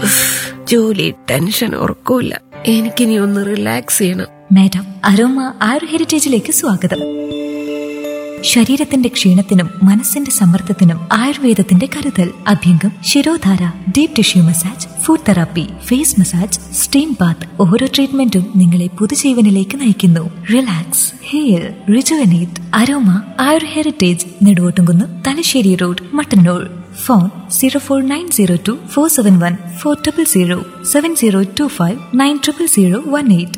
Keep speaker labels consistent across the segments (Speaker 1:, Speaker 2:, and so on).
Speaker 1: ജോലി ടെൻഷൻ ഉറക്കൂല എനിക്കിനി ഒന്ന് റിലാക്സ് ചെയ്യണം
Speaker 2: മാഡം അരോമ ആയുർ ഹെറിറ്റേജിലേക്ക് സ്വാഗതം ശരീരത്തിന്റെ ക്ഷീണത്തിനും മനസ്സിന്റെ സമ്മർദ്ദത്തിനും ആയുർവേദത്തിന്റെ കരുതൽ abhyangam shirodhara deep tissue massage food therapy face massage steam bath ഓരോ ട്രീറ്റ്മെന്റും നിങ്ങളെ പുതുജീവനിലേക്ക് നയിക്കുന്നു relax hair rejuvenate aroma Ayur heritage Neduvottumkunnu Thalassery road Mattannur phone zero four nine zero two four seven one four triple zero seven zero two five nine triple zero one eight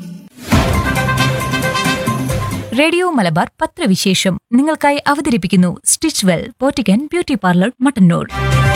Speaker 2: radio Malabar പത്രവിശേഷം നിങ്ങൾക്കായി അവതരിപ്പിക്കുന്നു Stitch Well പോറ്റിക്കൻ beauty parlour Mattannur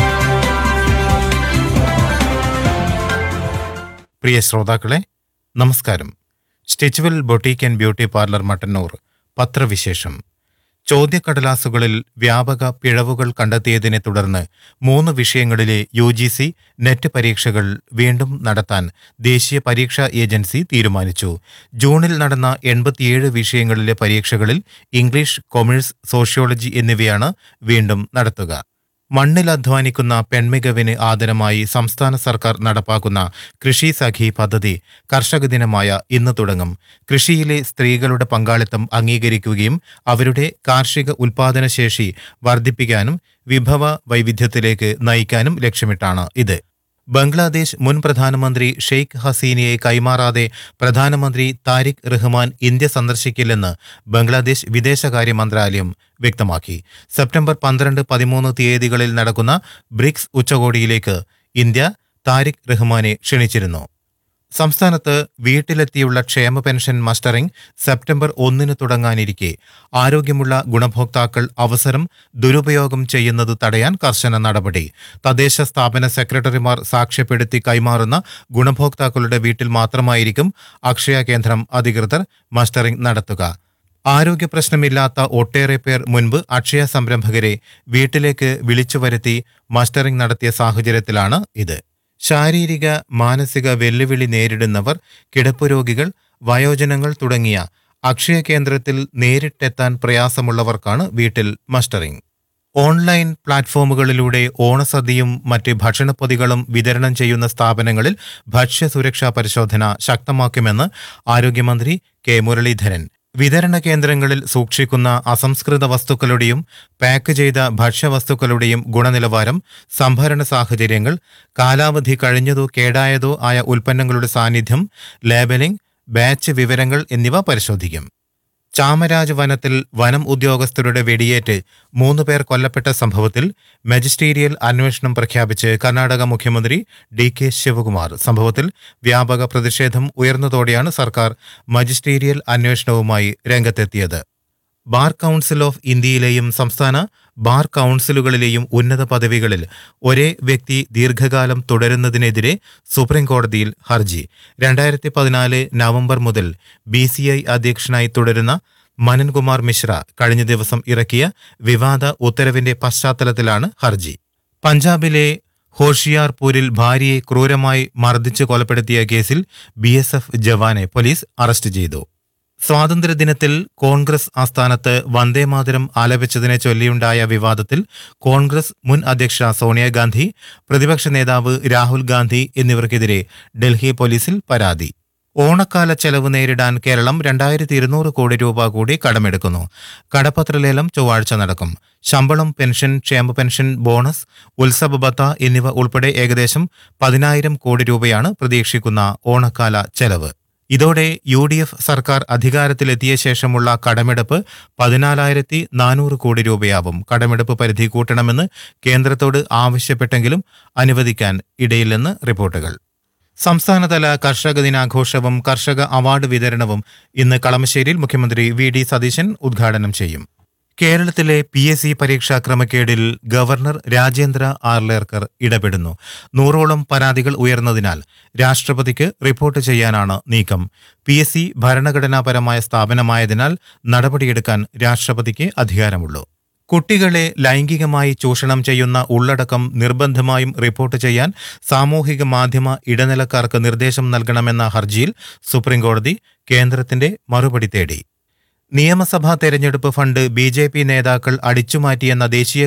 Speaker 3: പ്രിയ ശ്രോതാക്കളെ നമസ്കാരം Stitchwell boutique and beauty parlour Mattannur പത്രവിശേഷം ചോദ്യക്കടലാസുകളിൽ വ്യാപക പിഴവുകൾ കണ്ടെത്തിയതിനെ തുടർന്ന് മൂന്ന് വിഷയങ്ങളിലെ യു ജി സി നെറ്റ് പരീക്ഷകൾ വീണ്ടും നടത്താൻ ദേശീയ പരീക്ഷാ ഏജൻസി തീരുമാനിച്ചു ജൂണിൽ നടന്ന എൺപത്തിയേഴ് വിഷയങ്ങളിലെ പരീക്ഷകളിൽ ഇംഗ്ലീഷ് കൊമേഴ്സ് സോഷ്യോളജി എന്നിവയാണ് വീണ്ടും നടത്തുക മണ്ണിൽ അധ്വാനിക്കുന്ന പെൺമികവിന് ആദരമായി സംസ്ഥാന സർക്കാർ നടപ്പാക്കുന്ന കൃഷി സഖി പദ്ധതി കർഷക ദിനമായ ഇന്ന് തുടങ്ങും കൃഷിയിലെ സ്ത്രീകളുടെ പങ്കാളിത്തം അംഗീകരിക്കുകയും അവരുടെ കാർഷിക ഉൽപാദനശേഷി വർദ്ധിപ്പിക്കാനും വിഭവ വൈവിധ്യത്തിലേക്ക് നയിക്കാനും ലക്ഷ്യമിട്ടാണ് ഇത് ബംഗ്ലാദേശ് മുൻ പ്രധാനമന്ത്രി ഷെയ്ഖ് ഹസീനയെ കൈമാറാതെ പ്രധാനമന്ത്രി താരിഖ് റഹ്മാൻ ഇന്ത്യ സന്ദർശിക്കില്ലെന്ന് ബംഗ്ലാദേശ് വിദേശകാര്യ മന്ത്രാലയം വ്യക്തമാക്കി സെപ്റ്റംബർ പന്ത്രണ്ട് പതിമൂന്ന് തീയതികളിൽ നടക്കുന്ന ബ്രിക്സ് ഉച്ചകോടിയിലേക്ക് ഇന്ത്യ താരിഖ് റഹ്മാനെ ക്ഷണിച്ചിരുന്നു സംസ്ഥാനത്ത് വീട്ടിലെത്തിയുള്ള ക്ഷേമ പെൻഷൻ മസ്റ്ററിംഗ് സെപ്റ്റംബർ ഒന്നിന് തുടങ്ങാനിരിക്കെ ആരോഗ്യമുള്ള ഗുണഭോക്താക്കൾ അവസരം ദുരുപയോഗം ചെയ്യുന്നത് തടയാൻ കർശന നടപടി തദ്ദേശ സ്ഥാപന സെക്രട്ടറിമാർ സാക്ഷ്യപ്പെടുത്തി കൈമാറുന്ന ഗുണഭോക്താക്കളുടെ വീട്ടിൽ മാത്രമായിരിക്കും അക്ഷയ കേന്ദ്രം അധികൃതർ മസ്റ്ററിംഗ് നടത്തുക ആരോഗ്യ പ്രശ്നമില്ലാത്ത ഒട്ടേറെ പേർ മുൻപ് അക്ഷയ സംരംഭകരെ വീട്ടിലേക്ക് വിളിച്ചു വരുത്തി മസ്റ്ററിംഗ് നടത്തിയ സാഹചര്യത്തിലാണ് ഇത് ശാരീരിക മാനസിക വെല്ലുവിളി നേരിടുന്നവർ കിടപ്പുരോഗികൾ വയോജനങ്ങൾ തുടങ്ങിയ അക്ഷയ കേന്ദ്രത്തിൽ നേരിട്ടെത്താൻ പ്രയാസമുള്ളവർക്കാണ് വീട്ടിൽ മസ്റ്ററിംഗ് ഓൺലൈൻ പ്ലാറ്റ്ഫോമുകളിലൂടെ ഓണസദ്യയും മറ്റ് ഭക്ഷണപ്പൊതികളും വിതരണം ചെയ്യുന്ന സ്ഥാപനങ്ങളിൽ ഭക്ഷ്യസുരക്ഷാ പരിശോധന ശക്തമാക്കുമെന്ന് ആരോഗ്യമന്ത്രി കെ മുരളീധരൻ വിതരണ കേന്ദ്രങ്ങളിൽ സൂക്ഷിക്കുന്ന അസംസ്കൃത വസ്തുക്കളുടെയും പാക്ക് ചെയ്ത ഭക്ഷ്യവസ്തുക്കളുടെയും ഗുണനിലവാരം സംഭരണ സാഹചര്യങ്ങൾ കാലാവധി കഴിഞ്ഞതോ കേടായതോ ആയ ഉൽപ്പന്നങ്ങളുടെ സാന്നിധ്യം ലേബലിംഗ് ബാച്ച് വിവരങ്ങൾ എന്നിവ പരിശോധിക്കും ചാമരാജ് വനത്തിൽ വനം ഉദ്യോഗസ്ഥരുടെ വെടിയേറ്റ് മൂന്ന് പേർ കൊല്ലപ്പെട്ട സംഭവത്തിൽ മജിസ്റ്റീരിയൽ അന്വേഷണം പ്രഖ്യാപിച്ച് കർണാടക മുഖ്യമന്ത്രി ഡി കെ ശിവകുമാർ സംഭവത്തിൽ വ്യാപക പ്രതിഷേധം ഉയർന്നതോടെയാണ് സർക്കാർ മജിസ്റ്റീരിയൽ അന്വേഷണവുമായി രംഗത്തെത്തിയത് ബാർ കൗൺസിൽ ഓഫ് ഇന്ത്യയിലെയും സംസ്ഥാന ബാർ കൗൺസിലുകളിലെയും ഉന്നത പദവികളിൽ ഒരേ വ്യക്തി ദീർഘകാലം തുടരുന്നതിനെതിരെ സുപ്രീംകോടതിയിൽ ഹർജി രണ്ടായിരത്തി പതിനാല് നവംബർ മുതൽ ബി സി ഐ അധ്യക്ഷനായി തുടരുന്ന മനൻകുമാർ മിശ്ര കഴിഞ്ഞ ദിവസം ഇറക്കിയ വിവാദ ഉത്തരവിന്റെ പശ്ചാത്തലത്തിലാണ് ഹർജി പഞ്ചാബിലെ ഹോഷിയാർപൂരിൽ ഭാര്യയെ ക്രൂരമായി മർദ്ദിച്ച് കൊലപ്പെടുത്തിയ കേസിൽ ബി ജവാനെ പോലീസ് അറസ്റ്റ് ചെയ്തു സ്വാതന്ത്ര്യദിനത്തിൽ കോൺഗ്രസ് ആസ്ഥാനത്ത് വന്ദേമാതരം ആലപിച്ചതിനെ ചൊല്ലിയുണ്ടായ വിവാദത്തിൽ കോൺഗ്രസ് മുൻ അധ്യക്ഷ സോണിയാഗാന്ധി പ്രതിപക്ഷ നേതാവ് രാഹുൽ ഗാന്ധി എന്നിവർക്കെതിരെ ഡൽഹി പോലീസിൽ പരാതി ഓണക്കാല ചെലവ് നേരിടാൻ കേരളം രണ്ടായിരത്തി ഇരുന്നൂറ് കോടി രൂപ കൂടി കടമെടുക്കുന്നു കടപ്പത്രലേലം ചൊവ്വാഴ്ച നടക്കും ശമ്പളം പെൻഷൻ ക്ഷേമ പെൻഷൻ ബോണസ് ഉത്സവ ബത്ത എന്നിവ ഉൾപ്പെടെ ഏകദേശം പതിനായിരം കോടി രൂപയാണ് പ്രതീക്ഷിക്കുന്ന ഓണക്കാല ചെലവ് ഇതോടെ യു ഡി എഫ് സർക്കാർ അധികാരത്തിലെത്തിയ ശേഷമുള്ള കടമെടുപ്പ് പതിനാലായിരത്തി നാനൂറ് കോടി രൂപയാവും കടമെടുപ്പ് പരിധി കൂട്ടണമെന്ന് കേന്ദ്രത്തോട് ആവശ്യപ്പെട്ടെങ്കിലും അനുവദിക്കാൻ ഇടയില്ലെന്ന് റിപ്പോർട്ടുകൾ സംസ്ഥാനതല കർഷക ദിനാഘോഷവും കർഷക അവാർഡ് വിതരണവും ഇന്ന് കളമശ്ശേരിയിൽ മുഖ്യമന്ത്രി വി ഡി സതീശൻ ഉദ്ഘാടനം ചെയ്യും കേരളത്തിലെ പി എസ് സി പരീക്ഷാ ക്രമക്കേടിൽ ഗവർണർ രാജേന്ദ്ര ആർലേർക്കർ ഇടപെടുന്നു നൂറോളം പരാതികൾ ഉയർന്നതിനാൽ രാഷ്ട്രപതിക്ക് റിപ്പോർട്ട് ചെയ്യാനാണ് നീക്കം പി എസ് സി ഭരണഘടനാപരമായ സ്ഥാപനമായതിനാൽ നടപടിയെടുക്കാൻ രാഷ്ട്രപതിക്ക് അധികാരമുള്ളൂ കുട്ടികളെ ലൈംഗികമായി ചൂഷണം ചെയ്യുന്ന ഉള്ളടക്കം നിർബന്ധമായും റിപ്പോർട്ട് ചെയ്യാൻ സാമൂഹിക മാധ്യമ ഇടനിലക്കാർക്ക് നിർദ്ദേശം നൽകണമെന്ന ഹർജിയിൽ സുപ്രീംകോടതി കേന്ദ്രത്തിന്റെ മറുപടി തേടി നിയമസഭാ തെരഞ്ഞെടുപ്പ് ഫണ്ട് ബി ജെ പി നേതാക്കൾ അടിച്ചുമാറ്റിയെന്ന ദേശീയ